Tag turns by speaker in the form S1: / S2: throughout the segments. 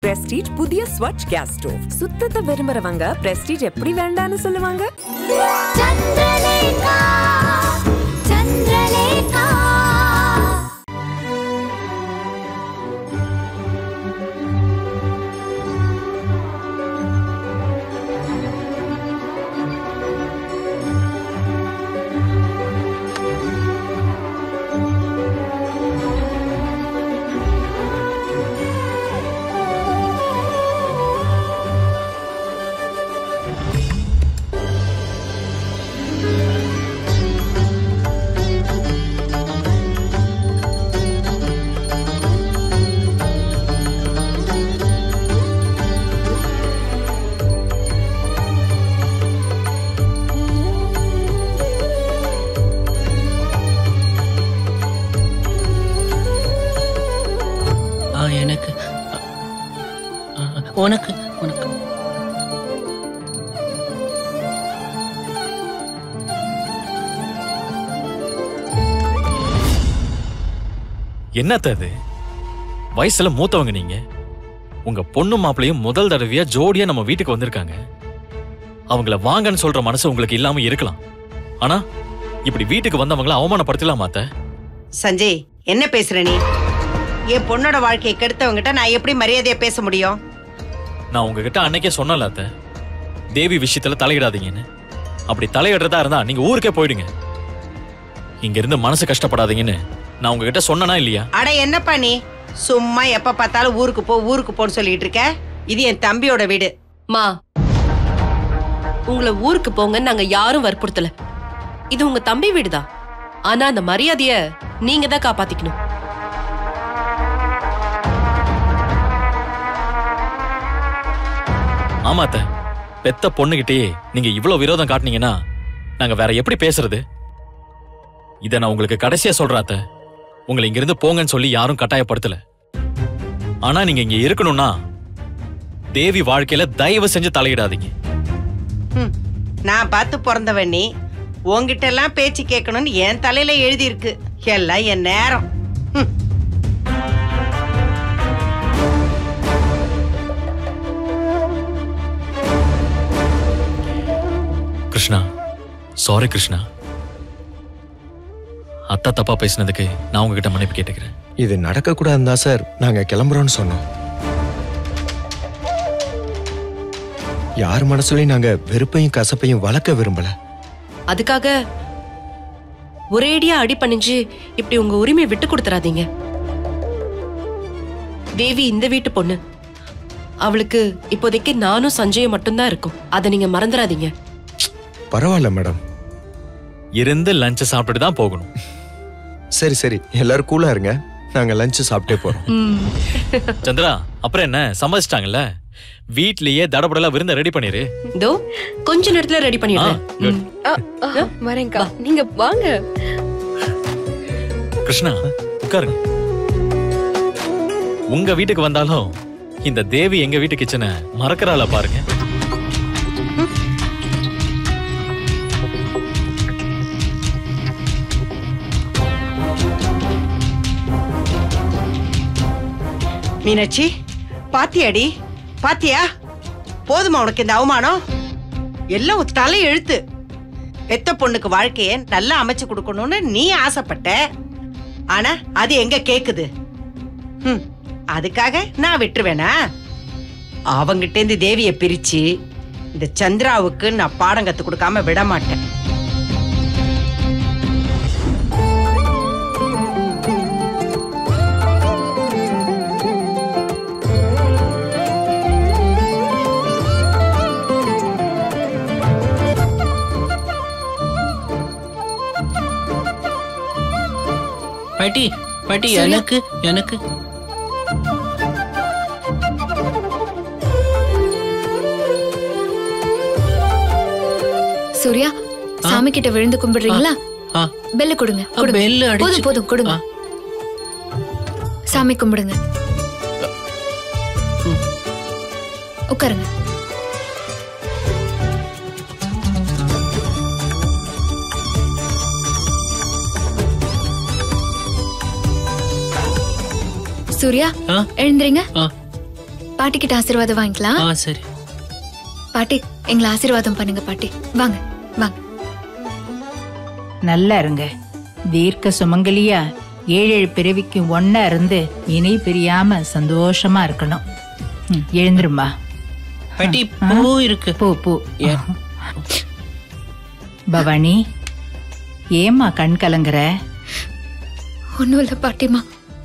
S1: Prestige புதிய Swachh case stove சுத்தத்தை விரும்புறவங்க prestige எப்படி வேண்டான்னு சொல்லுவாங்க
S2: చంద్రలేఖ చంద్రలేఖ
S3: ஆ எனக்கு ஆ, ஆ, உனக்கு உனக்கு
S4: என்னத்த அது வயசுல மூத்தவங்க நீங்க உங்க பொண்ணு மாப்பிளையும் முதல் தடவையா ஜோடியா நம்ம வீட்டுக்கு வந்திருக்காங்க அவங்கள வாங்கன்னு சொல்ற மனசு உங்களுக்கு இல்லாம இருக்கலாம் ஆனா இப்படி வீட்டுக்கு வந்தவங்கள அவமானப்படுத்தலாமா அத்தை
S5: சஞ்சய் என்ன பேசுற நீ என் பொண்ணோட வாழ்க்கையை கெடுத்தவங்கிட்ட நான் எப்படி மரியாதையா பேச முடியும்
S4: நான் உங்ககிட்ட அன்னைக்கே சொன்னல அத்தை தேவி விஷயத்துல தலையிடாதீங்கன்னு அப்படி தலையிடுறதா இருந்தா நீங்க ஊருக்கே போயிடுங்க இங்க இருந்து மனசு கஷ்டப்படாதீங்கன்னு நான் உங்ககிட்ட சொன்னனா இல்லையா
S5: அட என்னப்பா நீ சும்மா எப்ப பார்த்தாலும் ஊருக்கு போ ஊருக்கு போன்னு சொல்லிட்டு இருக்க இது என் தம்பியோட வீடு
S6: மா உங்களை ஊருக்கு போங்கன்னு நாங்க யாரும் வற்புறுத்தல இது உங்க தம்பி வீடுதான் ஆனா அந்த மரியாதைய நீங்க தான் காப்பாத்திக்கணும்
S4: ஆமா அத்தை பெத்த பொண்ணுகிட்டயே நீங்க இவ்வளவு விரோதம் காட்டுனீங்கன்னா நாங்க வேற எப்படி பேசுறது இத நான் உங்களுக்கு கடைசியா சொல்றேன் அத்தை உங்களை இங்கிருந்து போங்கன்னு சொல்லி யாரும் கட்டாயப்படுத்தல ஆனா நீங்க இங்க இருக்கணும்னா தேவி வாழ்க்கையில தயவு செஞ்சு தலையிடாதீங்க
S5: ஹம், நான் பார்த்து பிறந்தவன் நீ உன்கிட்ட எல்லாம் பேச்சு கேட்கணும்னு என் தலையில எழுதி இருக்கு எல்லாம் என் நேரம் ஹம்.
S4: கிருஷ்ணா சாரி கிருஷ்ணா அத்தா தப்பா பேசினதுக்கு நான் உங்ககிட்ட மன்னிப்பு கேட்டுக்கிறேன்
S7: இது நடக்கக்கூடாதுன்னு தான் சார் நாங்க கிளம்புறோம்னு சொன்னோம் யார் மனசுலயும் நாங்க வெறுப்பையும் கசப்பையும் வளர்க்க விரும்பல
S6: அதுக்காக ஒரேடியா அடி பணிஞ்சு இப்படி உங்க உரிமையை விட்டு கொடுத்துறாதீங்க தேவி இந்த வீட்டு பொண்ணு அவளுக்கு இப்போதைக்கு நானும் சஞ்சயும் மட்டும்தான் இருக்கும் அதை நீங்க மறந்துடாதீங்க
S7: பரவாயில்ல மேடம்
S4: இருந்து லஞ்ச் சாப்பிட்டுட்டு தான் போகணும்
S7: சரி சரி எல்லாரும் கூலா இருங்க நாங்க லஞ்ச் சாப்பிட்டே போறோம்
S4: சந்திரா அப்புறம் என்ன சம்மதிச்சிட்டாங்கல்ல வீட்லயே தடபடலா விருந்த ரெடி பண்ணிரு
S6: இதோ கொஞ்ச நேரத்துல ரெடி
S4: ஆ,
S6: பண்ணிடுறேன்
S4: good.
S8: வரேங்க்கா நீங்க வாங்க
S4: கிருஷ்ணா உட்காருங்க உங்க வீட்டுக்கு வந்தாலும் இந்த தேவி எங்க வீட்டு கிச்சனை மறக்கறாள பாருங்க
S5: மீனாட்சி பாத்தியாடி பாத்தியா போதுமா உனக்கு இந்த அவமானம் எல்லாம் ஒரு தலை எழுத்து பெத்த பொண்ணுக்கு வாழ்க்கைய நல்லா அமைச்சு கொடுக்கணும்னு நீ ஆசைப்பட்ட ஆனா அது எங்க கேக்குது ஹம், அதுக்காக நான் விட்டுருவேனா அவங்கிட்ட இருந்து தேவிய பிரிச்சு இந்த சந்திராவுக்கு நான் பாடம் கத்து கொடுக்காம விட மாட்டேன்
S3: பாட்டி பாட்டி எனக்கு எனக்கு
S2: சூர்யா சாமி கிட்ட விழுந்து கும்பிடுறீங்களா
S3: ஆ
S2: பெல்ல கொடுங்க
S3: ஆ,
S2: கொடுங்க.
S3: bell அடிச்சு-
S2: போதும் போதும் கொடுங்க
S3: ஆ.
S2: சாமி கும்பிடுங்க உட்காருங்க சூர்யா
S3: ஆ
S2: எழுந்துறீங்க
S3: ஆ
S2: பாட்டி கிட்ட ஆசீர்வாதம் வாங்கிக்கலாம்
S3: ஆ சரி
S2: பாட்டி எங்களை ஆசீர்வாதம் பண்ணுங்க பாட்டி வாங்க வாங்க
S8: நல்லா இருங்க தீர்க்க சுமங்கலியா ஏழு ஏழு பிறவிக்கு ஒன்னா இருந்து இணை பிரியாம சந்தோஷமா இருக்கணும் ம், எழுந்திருமா
S3: பாட்டி பூ இருக்கு
S8: போ போ
S3: ஏன்?
S8: பவானி ஏம்மா கண் கலங்குற
S2: ஒன்றும் இல்லை பாட்டிமா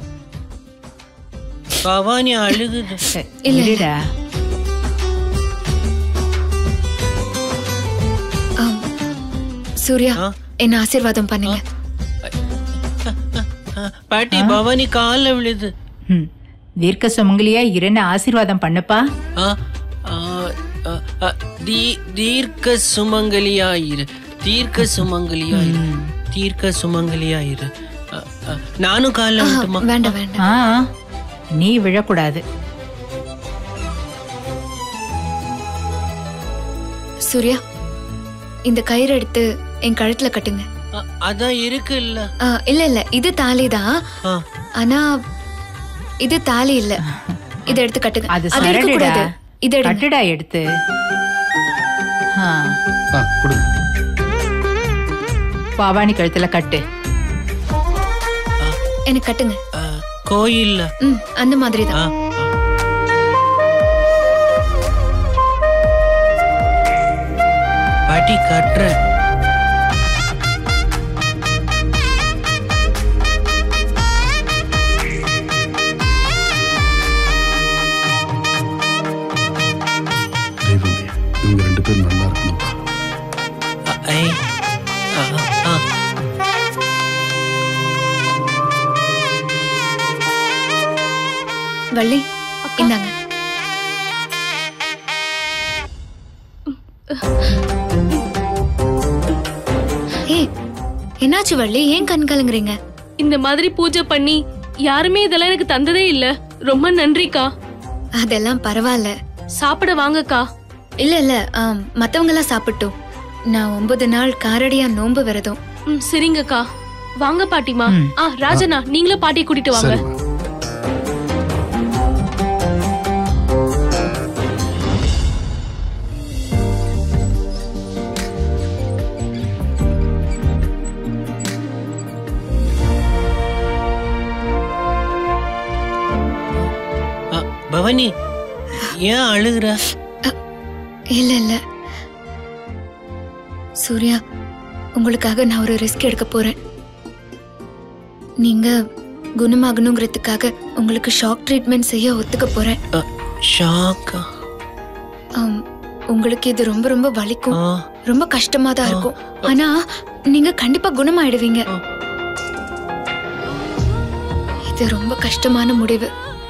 S3: பவானி அழுகுது
S2: இல்ல, இல்ல.
S8: இருடா
S2: ஆம். சூர்யா
S3: ஆ?
S2: என்ன ஆசீர்வாதம் பண்ணுங்க
S3: ஆ, பாட்டி பவானி கால்ல விழுது
S8: ம், தீர்க்க சுமங்கலியா இருன்னு ஆசீர்வாதம் பண்ணுப்பா
S3: ஆ, ஆ, ஆ, ஆ, தீ- தீர்க்க சுமங்கலியா இரு தீர்க்க சுமங்கலியா இரு தீர்க்க சுமங்கலியா இரு ஆ, ஆ, நானும் கால்ல
S2: ஆ,
S3: விட்டுமா
S2: வேண்டாம் வேண்டாம்
S8: ஆ நீ விழக்கூடாது
S2: சூர்யா இந்த கயிறு எடுத்து என் கழுத்துல கட்டுங்க
S3: ஆ, அதான் இருக்கு இல்ல
S2: ஆ, இல்ல இல்ல இது தாலி தான்
S3: ஆ,
S2: ஆனா இது தாலி இல்ல இத எடுத்து கட்டுங்க
S8: அது
S2: அது இருக்க
S8: சரடுடா
S2: கூடாது இது எடுங்க
S8: கட்டுடா எடுத்து ஆ,
S9: ஆ கொடுங்க
S8: பவானி கழுத்துல கட்டு
S2: எனக்கு கட்டுங்க
S3: ஆ, கோயில்ல
S2: ம் அந்த மாதிரி
S3: ஆ,
S2: தான்
S3: ஆ. பாட்டி கட்டுறேன்
S9: தெய்வமே இவங்க ரெண்டு பேரும் நல்லா இருக்கணும்ப்பா
S3: ஆ, ஐ. ஆ, ஆ, ஆ.
S2: வள்ளி இந்தாங்க ஏய் என்னாச்சு வள்ளி ஏன் கண் கலங்குறீங்க
S10: இந்த மாதிரி பூஜை பண்ணி யாருமே இதெல்லாம் எனக்கு தந்ததே இல்ல ரொம்ப நன்றிக்கா
S2: அதெல்லாம் பரவாயில்ல
S10: சாப்பிட வாங்கக்கா
S2: இல்ல இல்ல ஆம், மத்தவங்க எல்லாம் சாப்பிட்டோம் நான் ஒன்பது நாள் காரடியா நோன்பு விரதம்
S10: ம் சரிங்கக்கா வாங்க பாட்டிமா
S8: ம்.
S10: ஆ ராஜனா நீங்களும் பாட்டியை கூட்டிட்டு வாங்க
S9: சரிம்மா
S3: ஆ, பவானி ஏன் அழுகுற
S2: இல்ல இல்ல சூர்யா உங்களுக்காக நான் ஒரு ரிஸ்க் எடுக்க போறேன் நீங்க குணமாகணுங்கிறதுக்காக உங்களுக்கு ஷாக் ட்ரீட்மெண்ட் செய்ய ஒத்துக்க போறேன்
S3: ஆ, ஷாக்கா
S2: ஆம், உங்களுக்கு இது ரொம்ப ரொம்ப வலிக்கும்
S3: ஆ,
S2: ரொம்ப கஷ்டமா தான் இருக்கும் ஆனா நீங்க கண்டிப்பா குணமாயிடுவீங்க
S3: ஆ.
S2: இது ரொம்ப கஷ்டமான முடிவு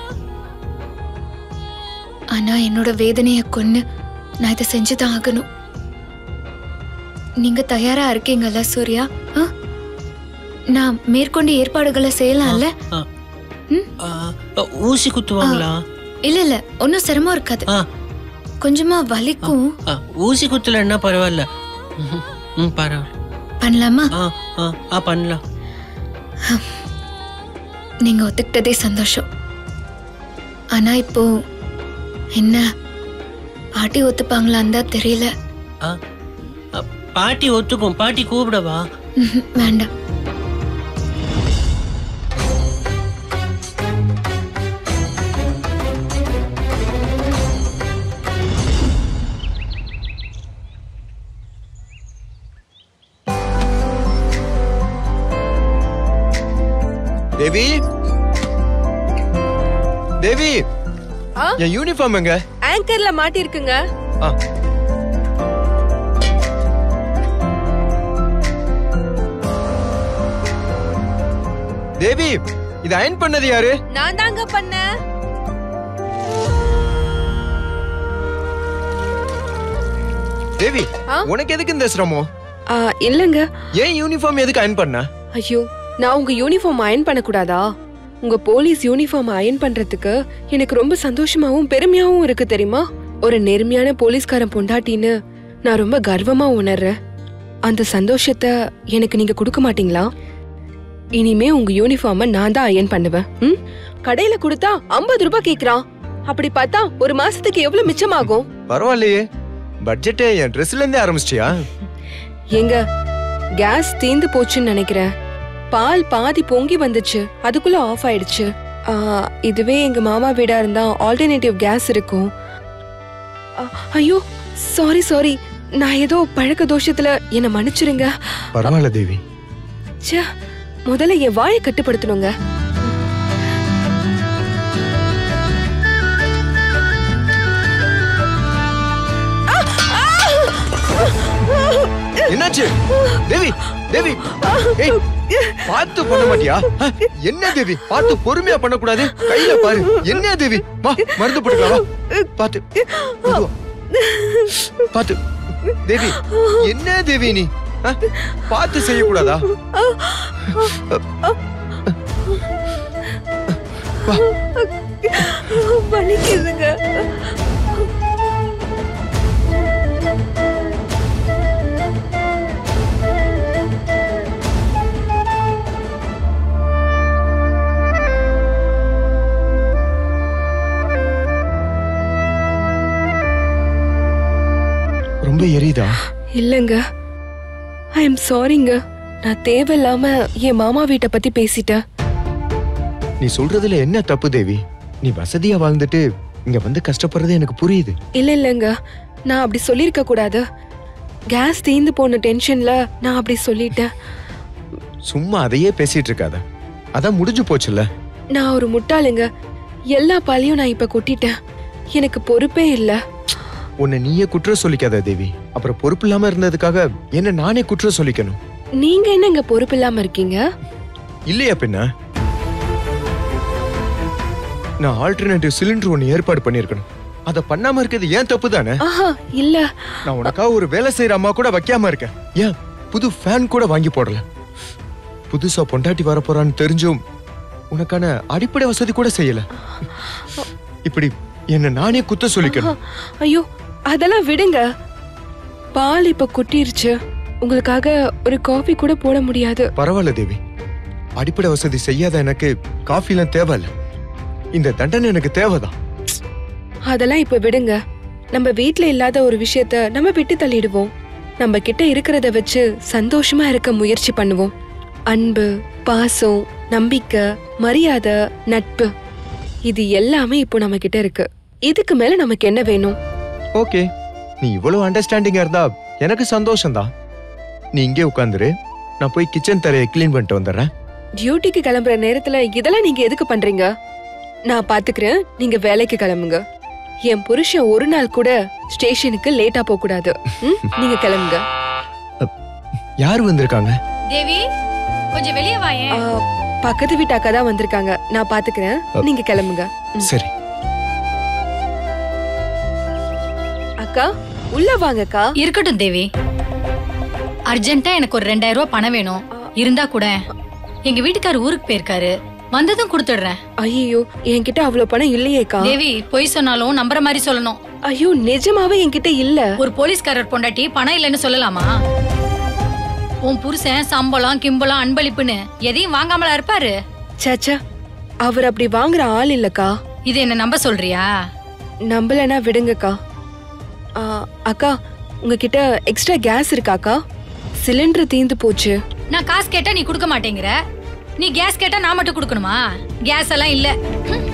S2: ஆனா என்னோட வேதனைய கொன்னு நான் இதை செஞ்சுதான் ஆகணும் நீங்க தயாரா இருக்கீங்கல்ல சூர்யா ஆ? நான் மேற்கொண்டு ஏற்பாடுகளை செய்யலாம்ல
S3: ஆ.
S2: ம்?
S3: ஆ, ஆ, ஊசி குத்துவாங்களா
S2: இல்ல இல்ல ஒன்னும் சிரமம் இருக்காது
S3: ஆ,
S2: கொஞ்சமா வலிக்கும்
S3: ஆ, ஊசி குத்துல என்ன பரவாயில்ல ம், ம் பரவாயில்ல
S2: பண்ணலாமா
S3: ஆ ஆ ஆ பண்ணலாம்
S2: நீங்க ஒத்துக்கிட்டதே சந்தோஷம் ஆனா இப்போ என்ன பாட்டி ஒத்துப்பாங்களான்னு தான் தெரியல
S3: ஆ, ஆ, பாட்டி ஒத்துக்கும் பாட்டி கூப்பிடவா
S2: ம்ஹும், வேண்டாம்
S7: தேவி தேவி
S1: ஆ?
S7: என் யூனிஃபார்ம் எங்க
S1: ஆங்கர்ல மாட்டிருக்குங்க
S7: ஆ. தேவி இது அயன் பண்ணது யாரு
S1: நான் தாங்க பண்ணேன்
S7: தேவி
S1: ஆ?
S7: உனக்கு எதுக்கு இந்த சிரமம்
S1: ஆ, இல்லங்க
S7: ஏன் யூனிஃபார்ம் எதுக்கு அயன் பண்ண
S1: ஐயோ நான் உங்க யூனிஃபார்ம் அயன் பண்ணக்கூடாதா உங்க போலீஸ் யூனிஃபார்ம் அயன் பண்றதுக்கு எனக்கு ரொம்ப சந்தோஷமாவும் பெருமையாவும் இருக்கு தெரியுமா ஒரு நேர்மையான போலீஸ்காரன் பொண்டாட்டின்னு நான் ரொம்ப கர்வமா உணர்றேன் அந்த சந்தோஷத்தை எனக்கு நீங்க கொடுக்க மாட்டீங்களா இனிமே உங்க யூனிஃபார்மை நான் தான் அயன் பண்ணுவேன் ம்? கடையில கொடுத்தா ஐம்பது ரூபாய் கேக்குறான் அப்படி பார்த்தா ஒரு மாசத்துக்கு எவ்வளவு மிச்சமாகும்
S7: பரவாயில்லையே பட்ஜெட்டே என் ட்ரெஸ்ல இருந்தே ஆரம்பிச்சிட்டியா
S1: எங்க கேஸ் தீந்து போச்சுன்னு நினைக்கிறேன் பால் பாதி பொங்கி வந்துச்சு அதுக்குள்ள ஆஃப் ஆயிடுச்சு ஆ, இதுவே எங்க மாமா வீடா இருந்தா ஆல்டர்னேட்டிவ் கேஸ் இருக்கும் ஆ, ஐயோ சாரி சாரி நான் ஏதோ பழக்க தோஷத்துல என்ன மன்னிச்சிருங்க
S7: பரவாயில்ல தேவி
S1: ச்சே முதல்ல என் வாயை கட்டுப்படுத்தணுங்க
S7: என்னாச்சு தேவி தேவி ஏய் பார்த்து பண்ண மாட்டியா ஆ, என்ன தேவி பார்த்து பொறுமையா பண்ணக்கூடாது கையில பாரு என்ன தேவி வா மருந்து போட்டுக்கலாம் வா பார்த்து மெதுவா. பார்த்து தேவி என்ன தேவி நீ ஆ, பார்த்து செய்யக்கூடாதா வா
S1: வலிக்குதுங்க
S7: ரொம்ப எரியுதா
S1: இல்லங்க ஐ எம் சாரிங்க நான் தேவையில்லாம என் மாமா வீட்டை பத்தி பேசிட்டேன்
S7: நீ சொல்றதுல என்ன தப்பு தேவி நீ வசதியா வாழ்ந்துட்டு இங்க வந்து கஷ்டப்படுறது எனக்கு புரியுது
S1: இல்ல இல்லங்க நான் அப்படி சொல்லியிருக்க கூடாது கேஸ் தீந்து போன டென்ஷன்ல நான் அப்படி சொல்லிட்டேன்
S7: சும்மா அதையே பேசிட்டு இருக்காத அதான் முடிஞ்சு போச்சுல்ல
S1: நான் ஒரு முட்டாளுங்க எல்லா பாலையும் நான் இப்ப கொட்டிட்டேன் எனக்கு பொறுப்பே இல்ல
S7: உன்னை நீயே குற்றம் சொல்லிக்காத தேவி அப்புறம் பொறுப்பு இல்லாம இருந்ததுக்காக என்ன நானே குற்றம் சொல்லிக்கணும்
S1: நீங்க என்னங்க பொறுப்பு இல்லாம இருக்கீங்க
S7: இல்லையா பின்ன நான் ஆல்டர்னேட்டிவ் சிலிண்டர் ஒன்னு ஏற்பாடு பண்ணிருக்கணும் அத பண்ணாம இருக்கிறது ஏன் தப்பு தானே
S1: ஆஹா இல்ல
S7: நான் உனக்காக ஒரு வேலை செய்யற அம்மா கூட வைக்காம இருக்கேன் ஏன் புது ஃபேன் கூட வாங்கி போடல புதுசா பொண்டாட்டி வரப்போறான்னு தெரிஞ்சும் உனக்கான அடிப்படை வசதி கூட செய்யல இப்படி என்ன நானே குத்த சொல்லிக்கணும்
S1: ஐயோ அதெல்லாம் விடுங்க பால் இப்ப கொட்டிருச்சு உங்களுக்காக ஒரு காஃபி கூட போட முடியாது
S7: பரவாயில்ல தேவி அடிப்படை வசதி செய்யாத எனக்கு காஃபிலாம் தேவையில்ல இந்த தண்டனை எனக்கு தேவைதான்
S1: அதெல்லாம் இப்ப விடுங்க நம்ம வீட்ல இல்லாத ஒரு விஷயத்த நம்ம விட்டு தள்ளிடுவோம் நம்ம கிட்ட இருக்கிறத வச்சு சந்தோஷமா இருக்க முயற்சி பண்ணுவோம் அன்பு பாசம் நம்பிக்கை மரியாதை நட்பு இது எல்லாமே இப்போ நம்ம கிட்ட இருக்கு இதுக்கு மேல நமக்கு என்ன வேணும்
S7: ஓகே நீ இவ்வளவு அண்டர்ஸ்டாண்டிங்கா இருந்தா எனக்கு சந்தோஷம்தான் நீ இங்கே உட்காந்துரு நான் போய் கிச்சன் தரையை க்ளீன் பண்ணிட்டு வந்துடுறேன்
S1: டியூட்டிக்கு கிளம்புற நேரத்துல இதெல்லாம் நீங்க எதுக்கு பண்றீங்க நான் பாத்துக்கிறேன் நீங்க வேலைக்கு கிளம்புங்க என் புருஷன் ஒரு நாள் கூட ஸ்டேஷனுக்கு லேட்டா போக கூடாது ம்? நீங்க கிளம்புங்க
S7: யார் வந்திருக்காங்க
S2: தேவி கொஞ்சம் வெளியே வாயேன்
S1: ஆ, பக்கத்து வீட்டு அக்கா தான் வந்திருக்காங்க நான் பாத்துக்கிறேன் நீங்க கிளம்புங்க ம்.
S7: சரி
S1: அக்கா உள்ள வாங்கக்கா
S11: இருக்கட்டும் தேவி அர்ஜென்ட்டா எனக்கு ஒரு ரெண்டாயிரம் ரூபாய் பணம் வேணும் இருந்தா கூட எங்க வீட்டுக்காரர் ஊருக்கு போயிருக்காரு வந்ததும் கொடுத்துடுறேன்
S1: ஐயோ என்கிட்ட அவ்வளவு பணம் இல்லையேக்கா
S11: தேவி பொய் சொன்னாலும் நம்புற மாதிரி சொல்லணும்
S1: ஐயோ நிஜமாவே என்கிட்ட இல்ல
S11: ஒரு போலீஸ்காரர் பொண்டாட்டி பணம் இல்லைன்னு சொல்லலாமா உன் புருஷன் சம்பளம் கிம்பளம் அன்பளிப்புன்னு எதையும் வாங்காமலா இருப்பாரு
S1: சச்சா அவர் அப்படி வாங்குற ஆள் இல்லக்கா
S11: இது என்ன நம்ப சொல்றியா
S1: நம்பலனா விடுங்கக்கா ஆ, அக்கா உங்ககிட்ட எக்ஸ்ட்ரா கேஸ் இருக்காக்கா சிலிண்டர் தீந்து போச்சு
S11: நான் காசு கேட்டா நீ கொடுக்க மாட்டேங்கிற நீ கேஸ் கேட்டா நான் மட்டும் கொடுக்கணுமா கேஸ் எல்லாம் இல்ல ஹம்.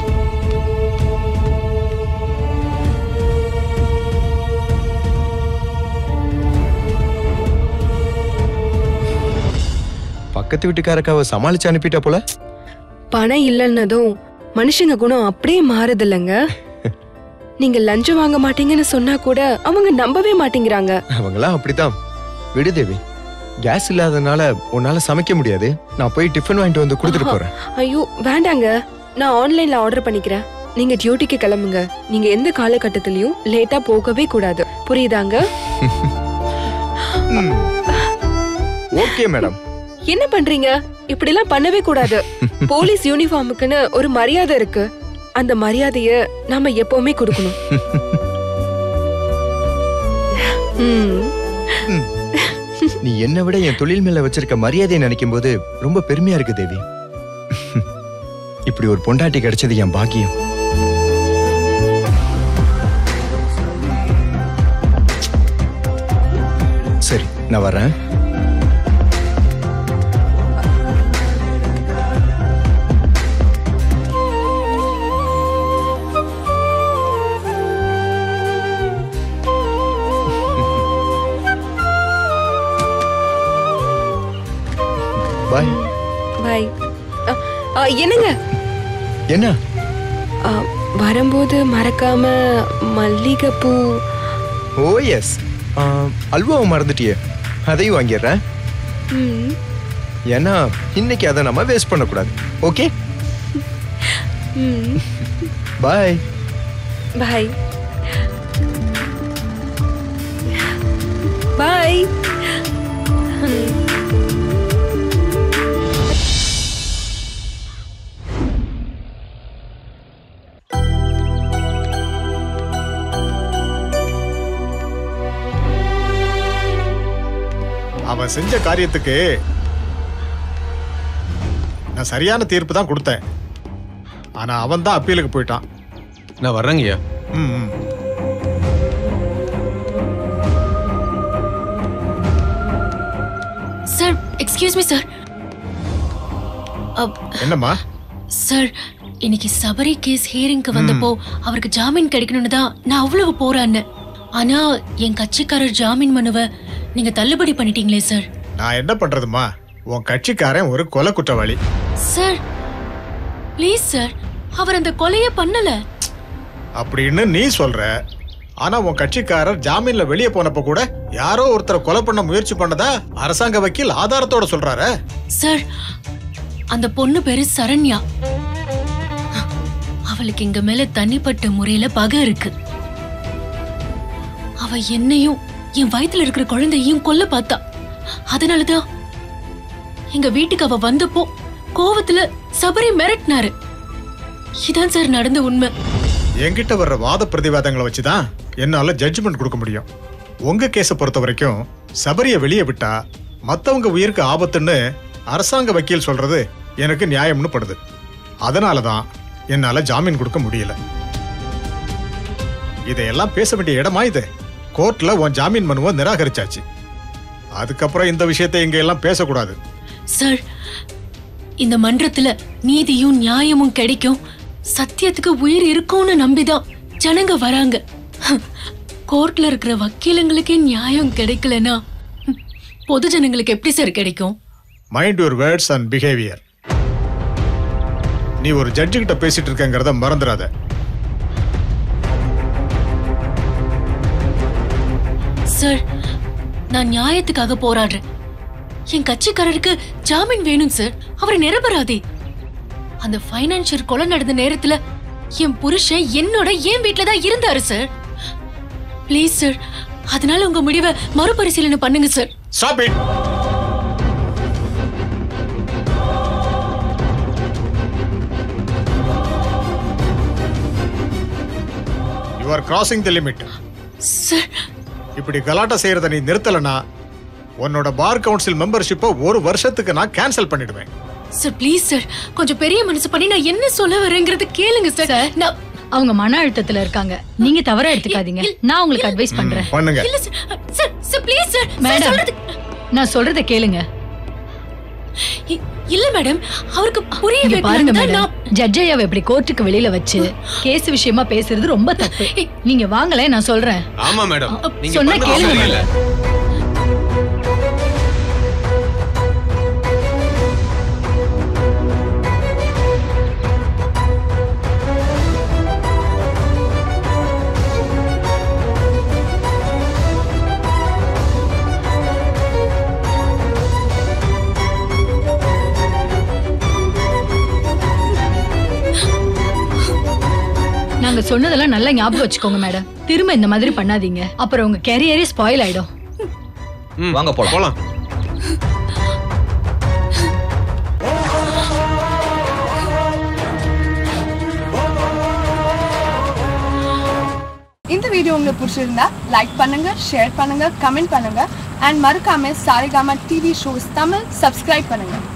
S7: பக்கத்து வீட்டுக்காரக்காவை சமாளிச்சு அனுப்பிட்ட போல
S1: பணம் இல்லைன்னதும் மனுஷங்க குணம் அப்படியே மாறுதில்லங்க நீங்க லஞ்சம் வாங்க மாட்டீங்கன்னு சொன்னா கூட அவங்க நம்பவே மாட்டேங்கிறாங்க
S7: அவங்களாம் அப்படிதான் விடு தேவி கேஸ் இல்லாதனால உன்னால சமைக்க முடியாது நான் போய் டிஃபன் வாங்கிட்டு வந்து கொடுத்துட்டு போறேன்
S1: ஐயோ வேண்டாங்க நான் ஆன்லைன்ல ஆர்டர் பண்ணிக்கிறேன் நீங்க டியூட்டிக்கு கிளம்புங்க நீங்க எந்த காலகட்டத்திலயும் லேட்டா போகவே கூடாது புரியுதாங்க
S7: ஓகே மேடம்
S1: என்ன பண்றீங்க இப்படிலாம் பண்ணவே கூடாது போலீஸ் யூனிஃபார்முக்குன்னு ஒரு மரியாதை இருக்கு அந்த மரியாதைய நாம எப்பவுமே கொடுக்கணும் ம்.
S7: நீ என்னை விட என் தொழில் மேல வச்சிருக்க மரியாதையை நினைக்கும் போது ரொம்ப பெருமையா இருக்கு தேவி இப்படி ஒரு பொண்டாட்டி கிடைச்சது என் பாக்கியம் நான் வரேன் பாய்
S1: பாய் என்னங்க
S7: என்ன
S1: அ, வரும்போது மறக்காம மல்லிகைப்பூ
S7: ஓ எஸ் அல்வாவை மறந்துட்டியே அதையும் வாங்கிடுறேன்
S1: ம்,
S7: ஏன்னா இன்னைக்கு அதை நம்ம வேஸ்ட் பண்ணக்கூடாது ஓகே
S1: ம்,
S7: பாய்
S1: பாய் பாய்
S12: அவன் செஞ்ச காரியத்துக்கு நான் சரியான தீர்ப்பு தான் கொடுத்தேன் ஆனா அவன் தான் அப்பீலுக்கு போயிட்டான்
S13: நான் வர்றேங்கய்யா
S12: ம் ம்.
S11: சார் எக்ஸ்கியூஸ் மீ சார்
S12: என்னம்மா
S11: சார் இன்னைக்கு சபரி கேஸ் ஹியரிங்க்கு வந்தப்போ அவருக்கு ஜாமீன் கிடைக்கணும்னு தான் நான் அவ்வளவு போறான்னு ஆனா என் கட்சிக்காரர் ஜாமீன் மனுவை நீங்க தள்ளுபடி பண்ணிட்டீங்களே சார்
S12: நான் என்ன பண்றதுமா உன் கட்சிக்காரன் ஒரு கொலை குற்றவாளி
S11: சார் ப்ளீஸ் சார் அவர் அந்த கொலையே பண்ணல
S12: அப்படின்னு நீ சொல்ற ஆனா உன் கட்சிக்காரர் ஜாமீன்ல வெளியே போனப்ப கூட யாரோ ஒருத்தரை கொலை பண்ண முயற்சி பண்ணதா அரசாங்க வக்கீல் ஆதாரத்தோட சொல்றாரு
S11: சார் அந்த பொண்ணு பேரு சரண்யா அவளுக்கு எங்க மேல தனிப்பட்ட முறையில பகை இருக்கு அவ என்னையும் என் வயித்துல இருக்கிற குழந்தையும் கொல்ல பார்த்தா அதனாலதான் எங்க வீட்டுக்கு அவ வந்தப்போ கோவத்துல சபரி மிரட்டினாரு இதான் சார் நடந்த உண்மை
S12: என்கிட்ட வர்ற வாத பிரதிவாதங்களை வச்சுதான் என்னால ஜட்ஜ்மெண்ட் கொடுக்க முடியும் உங்க கேஸை பொறுத்த வரைக்கும் சபரியை வெளியே விட்டா மத்தவங்க உயிருக்கு ஆபத்துன்னு அரசாங்க வக்கீல் சொல்றது எனக்கு நியாயம்னு படுது அதனால தான் என்னால ஜாமீன் கொடுக்க முடியல இதையெல்லாம் பேச வேண்டிய இடமா இது கோர்ட்ல உன் ஜாமீன் மனுவை நிராகரிச்சாச்சு அதுக்கப்புறம் இந்த விஷயத்தை இங்க எல்லாம் பேசக்கூடாது
S11: சார் இந்த மன்றத்துல நீதியும் நியாயமும் கிடைக்கும் சத்தியத்துக்கு உயிர் இருக்கும்னு நம்பிதான் ஜனங்க வராங்க கோர்ட்ல இருக்கிற வக்கீலுங்களுக்கே நியாயம் கிடைக்கலனா பொது ஜனங்களுக்கு எப்படி சார் கிடைக்கும்
S12: mind your words and behaviour நீ ஒரு ஜட்ஜு கிட்ட பேசிட்டு இருக்கங்கிறத மறந்துடாத
S11: சார் நான் நியாயத்துக்காக போராடுறேன் என் கட்சிக்காரருக்கு ஜாமீன் வேணும் சார் அவர் நிரபராதி அந்த ஃபைனான்சியர் கொலை நடந்த நேரத்துல என் புருஷன் என்னோட என் வீட்ல தான் இருந்தாரு சார் ப்ளீஸ் சார் அதனால உங்க முடிவை மறுபரிசீலனை பண்ணுங்க sir
S12: stop it you are crossing the limit
S11: sir
S12: இப்படி கலாட்டா செய்யறத நீ நிறுத்தலனா உன்னோட பார் கவுன்சில் மெம்பர்ஷிப்பை ஒரு வருஷத்துக்கு நான் கேன்சல் பண்ணிடுவேன்
S11: சார் ப்ளீஸ் சார் கொஞ்சம் பெரிய மனசு பண்ணி நான் என்ன சொல்ல வரேங்கிறது கேளுங்க சார் நான்
S14: அவங்க மன அழுத்தத்துல இருக்காங்க நீங்க தவறா எடுத்துக்காதீங்க நான் உங்களுக்கு அட்வைஸ் பண்றேன்
S12: பண்ணுங்க
S11: இல்ல sir sir sir please sir
S14: madam
S11: சொல்றது
S14: நான் சொல்றத கேளுங்க
S11: இ- இல்ல மேடம் அவருக்கு புரிய
S14: இங்க பாருங்க
S11: வைக்கலாம்னு தான்
S14: மேடம்
S11: நான்
S14: ஜட்ஜ் ஐயாவை இப்படி கோர்ட்டுக்கு வெளியில வச்சு கேஸ் விஷயமா பேசுறது ரொம்ப தப்பு நீங்க வாங்கல நான் சொல்றேன்
S13: ஆமா மேடம் நீங்க
S14: சொன்னா
S13: பண்ணது
S14: கேளுங்க
S13: சரியில்லை.
S14: நாங்க சொன்னதெல்லாம் நல்லா ஞாபகம் வச்சுக்கோங்க மேடம் திரும்ப இந்த மாதிரி பண்ணாதீங்க அப்புறம் உங்க கேரியரே ஸ்பாயில் ஆயிடும்
S13: வாங்க போலாம் போலாம்
S15: இந்த வீடியோ உங்களுக்கு பிடிச்சிருந்தா லைக் பண்ணுங்க ஷேர் பண்ணுங்க கமெண்ட் பண்ணுங்க அண்ட் மறக்காம Saregama TV shows Tamil subscribe பண்ணுங்க